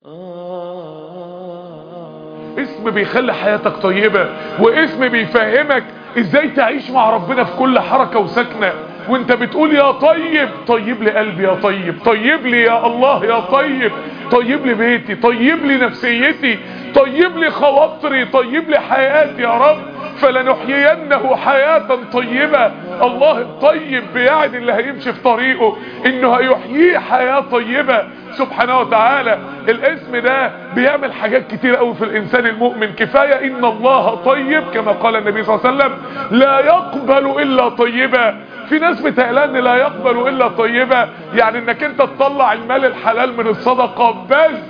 اسم بيخلي حياتك طيبة واسم بيفهمك ازاي تعيش مع ربنا في كل حركة وسكنة وانت بتقول يا طيب طيب لي قلبي يا طيب طيب لي يا الله يا طيب طيب لي بيتي طيب لي نفسيتي طيب لي خواطري طيب لي حياتي يا رب فلنحيينه حياة طيبة الله الطيب بيعد اللي هيمشي في طريقه انه هيحييه حياة طيبة سبحانه وتعالى الاسم ده بيعمل حاجات كتير قوي في الانسان المؤمن كفاية ان الله طيب كما قال النبي صلى الله عليه وسلم لا يقبل الا طيبا في ناس بتقلان لا يقبل الا طيبة يعني انك انت تطلع المال الحلال من الصدقة بس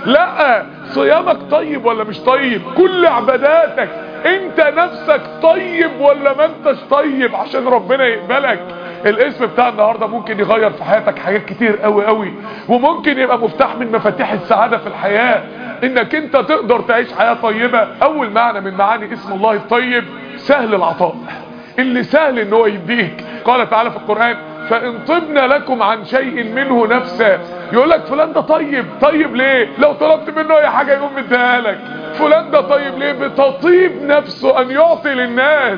لا صيامك طيب ولا مش طيب كل عباداتك انت نفسك طيب ولا ما انتش طيب عشان ربنا يقبلك الاسم بتاع النهاردة ممكن يغير في حياتك حاجات كتير قوي قوي وممكن يبقى مفتاح من مفاتيح السعادة في الحياة انك انت تقدر تعيش حياة طيبة اول معنى من معاني اسم الله الطيب سهل العطاء اللي سهل ان هو يديك قال تعالى في القرآن فان طبنا لكم عن شيء منه نفسا يقول لك فلان ده طيب طيب ليه لو طلبت منه اي حاجة يقوم مديها لك فلان ده طيب ليه بتطيب نفسه ان يعطي للناس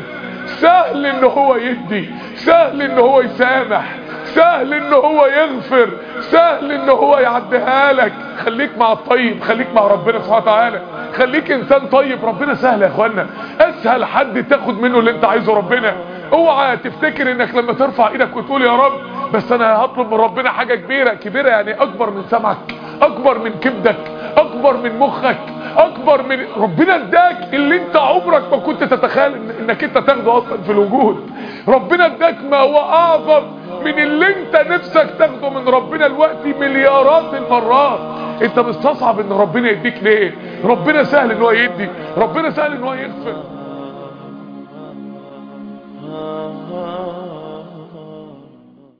سهل ان هو يدي سهل ان هو يسامح سهل ان هو يغفر سهل ان هو يعديها لك خليك مع الطيب خليك مع ربنا سبحانه وتعالى خليك انسان طيب ربنا سهل يا اخوانا اسهل حد تاخد منه اللي انت عايزه ربنا اوعى تفتكر انك لما ترفع ايدك وتقول يا رب بس انا هطلب من ربنا حاجة كبيرة كبيرة يعني اكبر من سمعك اكبر من كبدك اكبر من مخك اكبر من ربنا اداك اللي انت عمرك ما كنت تتخيل انك انت تاخده اصلا في الوجود ربنا اداك ما هو اعظم من اللي انت نفسك تاخده من ربنا الوقت مليارات المرات انت مستصعب ان ربنا يديك ليه ربنا سهل ان هو يدي ربنا سهل ان هو يغفر